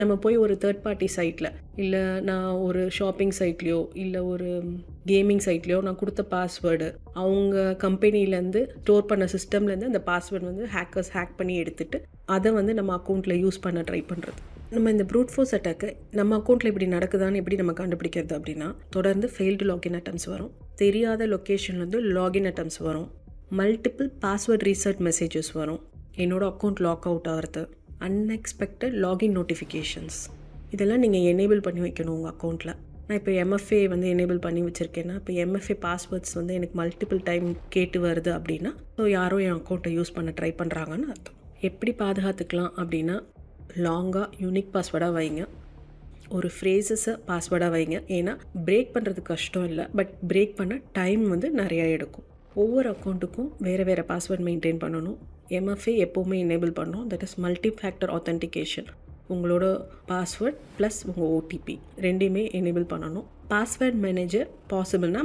நம்ம போய் ஒரு தேர்ட் பார்ட்டி சைட்டில் இல்லை நான் ஒரு ஷாப்பிங் சைட்லேயோ இல்லை ஒரு கேமிங் சைட்லேயோ நான் கொடுத்த பாஸ்வேர்டு அவங்க கம்பெனிலேருந்து ஸ்டோர் பண்ண சிஸ்டம்லேருந்து அந்த பாஸ்வேர்டு வந்து ஹேக்கர்ஸ் ஹேக் பண்ணி எடுத்துட்டு அதை வந்து நம்ம அக்கௌண்ட்டில் யூஸ் பண்ண ட்ரை பண்ணுறது நம்ம இந்த ப்ரூட் ஃபோர்ஸ் அட்டாக்கு நம்ம அக்கௌண்ட்டில் இப்படி நடக்குதான்னு எப்படி நம்ம கண்டுபிடிக்கிறது அப்படின்னா தொடர்ந்து ஃபெயில்டு லாகின் அட்டம்ஸ் வரும் தெரியாத லொக்கேஷன்லேருந்து லாகின் அட்டம்ஸ் வரும் மல்டிபிள் பாஸ்வேர்ட் ரீசெட் மெசேஜஸ் வரும் என்னோட அக்கௌண்ட் லாக் அவுட் ஆகிறது அன்எக்ஸ்பெக்டட் லாகின் நோட்டிஃபிகேஷன்ஸ் இதெல்லாம் நீங்கள் எனேபிள் பண்ணி வைக்கணும் உங்கள் அக்கௌண்ட்டில் நான் இப்போ எம்எஃப்ஏ வந்து எனேபிள் பண்ணி வச்சுருக்கேன்னா இப்போ எம்எஃப்ஏ பாஸ்வேர்ட்ஸ் வந்து எனக்கு மல்டிபிள் டைம் கேட்டு வருது அப்படின்னா ஸோ யாரோ என் அக்கௌண்ட்டை யூஸ் பண்ண ட்ரை பண்ணுறாங்கன்னு அர்த்தம் எப்படி பாதுகாத்துக்கலாம் அப்படின்னா லாங்காக யூனிக் பாஸ்வேர்டாக வைங்க ஒரு ஃப்ரேசஸை பாஸ்வேர்டாக வைங்க ஏன்னா பிரேக் பண்ணுறது கஷ்டம் இல்லை பட் பிரேக் பண்ண டைம் வந்து நிறையா எடுக்கும் ஒவ்வொரு அக்கௌண்ட்டுக்கும் வேறு வேறு பாஸ்வேர்ட் மெயின்டைன் பண்ணணும் எம்எஃப்ஏ எப்போவுமே எனேபிள் பண்ணணும் that is multi factor authentication உங்களோட பாஸ்வேர்ட் ப்ளஸ் உங்கள் ஓடிபி ரெண்டையுமே எனேபிள் பண்ணணும் பாஸ்வேர்ட் மேனேஜர் பாசிபிள்னா